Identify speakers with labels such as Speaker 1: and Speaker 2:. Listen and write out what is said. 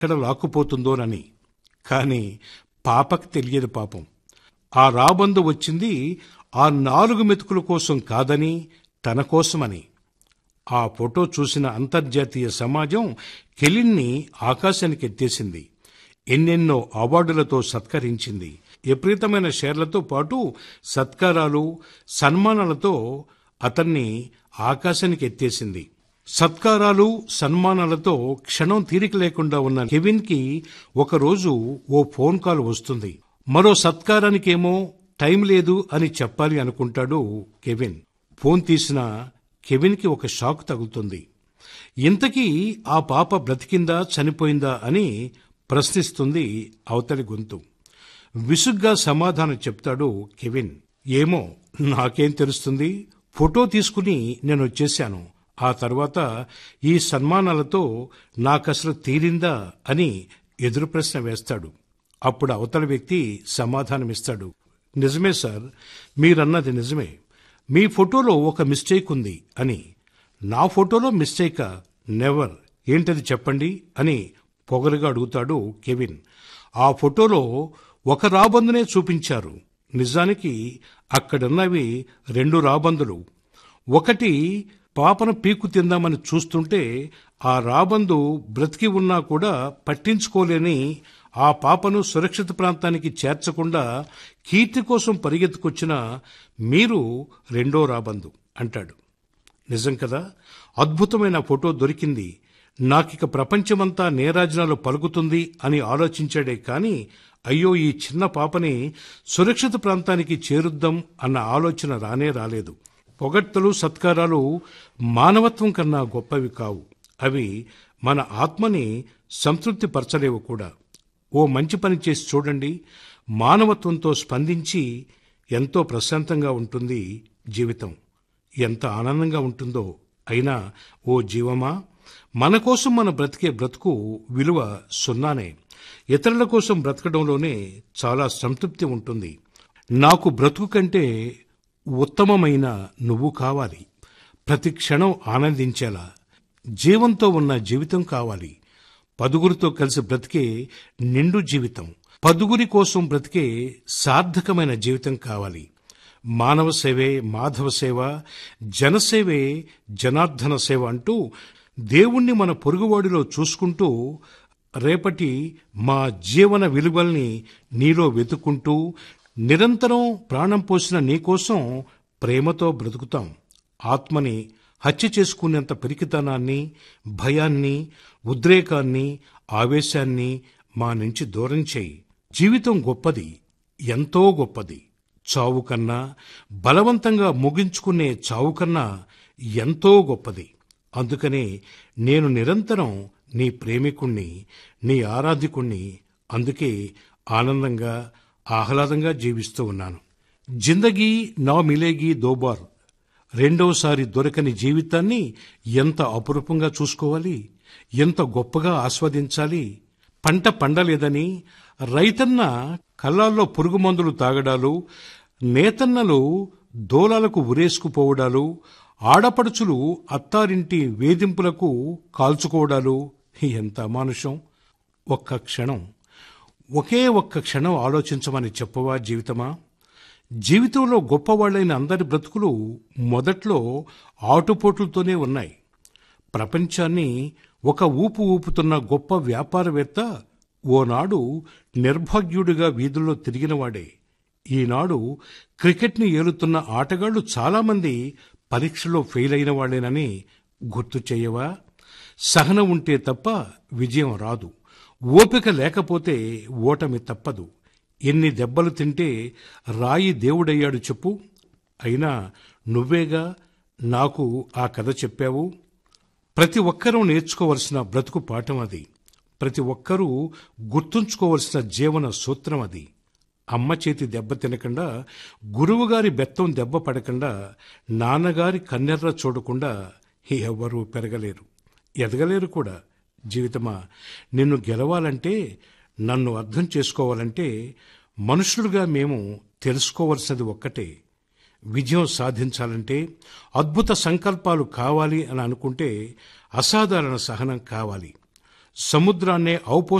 Speaker 1: ఎక్కడ లాక్కుపోతుందోనని కాని పాపకి తెలియదు పాపం ఆ రాబందు వచ్చింది ఆ నాలుగు మెతుకుల కోసం కాదని తన కోసమని ఆ ఫోటో చూసిన అంతర్జాతీయ సమాజం కెలిన్ని ఆకాశానికి ఎత్తేసింది ఎన్నెన్నో అవార్డులతో సత్కరించింది విపరీతమైన షేర్లతో పాటు సత్కారాలు సన్మానాలతో అతన్ని ఆకాశానికి ఎత్తేసింది సత్కారాలు సన్మానాలతో క్షణం తీరిక లేకుండా ఉన్న కెవిన్ కి ఒకరోజు ఓ ఫోన్ కాల్ వస్తుంది మరో సత్కారానికేమో టైం లేదు అని చెప్పాలి అనుకుంటాడు కెవిన్ ఫోన్ తీసిన కెవిన్ కి ఒక షాక్ తగులుతుంది ఇంతకీ ఆ పాప బ్రతికిందా చనిపోయిందా అని ప్రశ్నిస్తుంది అవతలి గొంతు విసుగ్గా సమాధానం చెప్తాడు కెవిన్ ఏమో నాకేం తెలుస్తుంది ఫోటో తీసుకుని నేను వచ్చేశాను ఆ తర్వాత ఈ సన్మానాలతో నాకసలు తీరిందా అని ఎదురు ప్రశ్న వేస్తాడు అప్పుడు అవతల వ్యక్తి సమాధానమిస్తాడు నిజమే సార్ మీరన్నది నిజమే మీ ఫోటోలో ఒక మిస్టేక్ ఉంది అని నా ఫోటోలో మిస్టేకా నెవర్ ఏంటది చెప్పండి అని పొగరుగా అడుగుతాడు కెవిన్ ఆ ఫోటోలో ఒక రాబందునే చూపించారు నిజానికి అక్కడున్నవి రెండు రాబందులు ఒకటి పాపను పీకు తిందామని చూస్తుంటే ఆ రాబందు బ్రతికి ఉన్నా కూడా పట్టించుకోలేని ఆ పాపను సురక్షిత ప్రాంతానికి చేర్చకుండా కీర్తి కోసం పరిగెత్తుకొచ్చిన మీరు రెండో రాబందు అంటాడు నిజం కదా అద్భుతమైన ఫోటో దొరికింది నాకిక ప్రపంచమంతా నేరాజనాలు పలుకుతుంది అని ఆలోచించాడే కాని అయ్యో ఈ చిన్న పాపని సురక్షిత ప్రాంతానికి చేరుద్దాం అన్న ఆలోచన రానే రాలేదు పొగడ్తలు సత్కారాలు మానవత్వం కన్నా గొప్పవి కావు అవి మన ఆత్మని సంతృప్తి పరచలేవు కూడా ఓ మంచి పని చేసి చూడండి మానవత్వంతో స్పందించి ఎంతో ప్రశాంతంగా ఉంటుంది జీవితం ఎంత ఆనందంగా ఉంటుందో అయినా ఓ జీవమా మన కోసం మన బ్రతికే బ్రతుకు విలువ సున్నానే ఇతరుల కోసం బ్రతకడంలోనే చాలా సంతృప్తి ఉంటుంది నాకు బ్రతుకు కంటే ఉత్తమమైన నువ్వు కావాలి ప్రతి క్షణం ఆనందించేలా జీవంతో ఉన్న జీవితం కావాలి పదుగురితో కలిసి బ్రతికే నిండు జీవితం పదుగురి కోసం బ్రతికే సార్థకమైన జీవితం కావాలి మానవ సేవే మాధవ సేవ జనసేవే జనార్దన సేవ అంటూ దేవుణ్ణి మన పొరుగువాడిలో చూసుకుంటూ రేపటి మా జీవన విలువల్ని నీలో వెతుక్కుంటూ నిరంతరం ప్రాణం పోసిన నీకోసం ప్రేమతో బ్రతుకుతాం ఆత్మని హత్య చేసుకునేంత పిరికితనాన్ని భయాన్ని ఉద్రేకాన్ని ఆవేశాన్ని మా నుంచి దూరం చేయి జీవితం గొప్పది ఎంతో గొప్పది చావు కన్నా బలవంతంగా ముగించుకునే చావు కన్నా ఎంతో గొప్పది అందుకనే నేను నిరంతరం నీ ప్రేమికుణ్ణి నీ ఆరాధికుణ్ణి అందుకే ఆనందంగా ఆహ్లాదంగా జీవిస్తూ ఉన్నాను జిందగీ నా మిలేగి దోబార్ రెండోసారి దొరకని జీవితాన్ని ఎంత అపురూపంగా చూసుకోవాలి ఎంత గొప్పగా ఆస్వాదించాలి పంట పండలేదని రైతన్న కళ్ళాల్లో పురుగు మందులు తాగడాలు నేతన్నలు దోలాలకు ఉరేసుకుపోవడాలు ఆడపడుచులు అత్తారింటి వేధింపులకు కాల్చుకోవడాలు ఎంత అమానుషం ఒక్క క్షణం ఒకే ఒక్క క్షణం ఆలోచించమని చెప్పవా జీవితమా జీవితంలో గొప్పవాళ్లైన అందరి బ్రతుకులు మొదట్లో ఆటుపోట్లతోనే ఉన్నాయి ప్రపంచాన్ని ఒక ఊపు ఊపుతున్న గొప్ప వ్యాపారవేత్త ఓనాడు నిర్భాగ్యుడిగా వీధుల్లో తిరిగినవాడే ఈనాడు క్రికెట్ని ఏలుతున్న ఆటగాళ్లు చాలామంది పరీక్షలో ఫెయిల్ అయిన వాళ్లేనని గుర్తు చేయవా సహనం ఉంటే తప్ప విజయం రాదు ఓపిక లేకపోతే ఓటమి తప్పదు ఎన్ని దెబ్బలు తింటే రాయి దేవుడయ్యాడు చెప్పు అయినా నువ్వేగా నాకు ఆ కథ చెప్పావు ప్రతి ఒక్కరూ నేర్చుకోవలసిన బ్రతుకు పాఠం అది ప్రతి ఒక్కరూ గుర్తుంచుకోవలసిన జీవన సూత్రం అది అమ్మ చేతి దెబ్బ తినకుండా గురువుగారి బెత్తం దెబ్బ పడకుండా నాన్నగారి కన్నెర్ర చూడకుండా ఎవరూ పెరగలేరు ఎదగలేరు కూడా జీవితమా నిన్ను గెలవాలంటే నన్ను అర్థం చేసుకోవాలంటే మనుషులుగా మేము తెలుసుకోవలసినది ఒక్కటే విజయం సాధించాలంటే అద్భుత సంకల్పాలు కావాలి అని అనుకుంటే అసాధారణ సహనం కావాలి సముద్రాన్నే ఔపో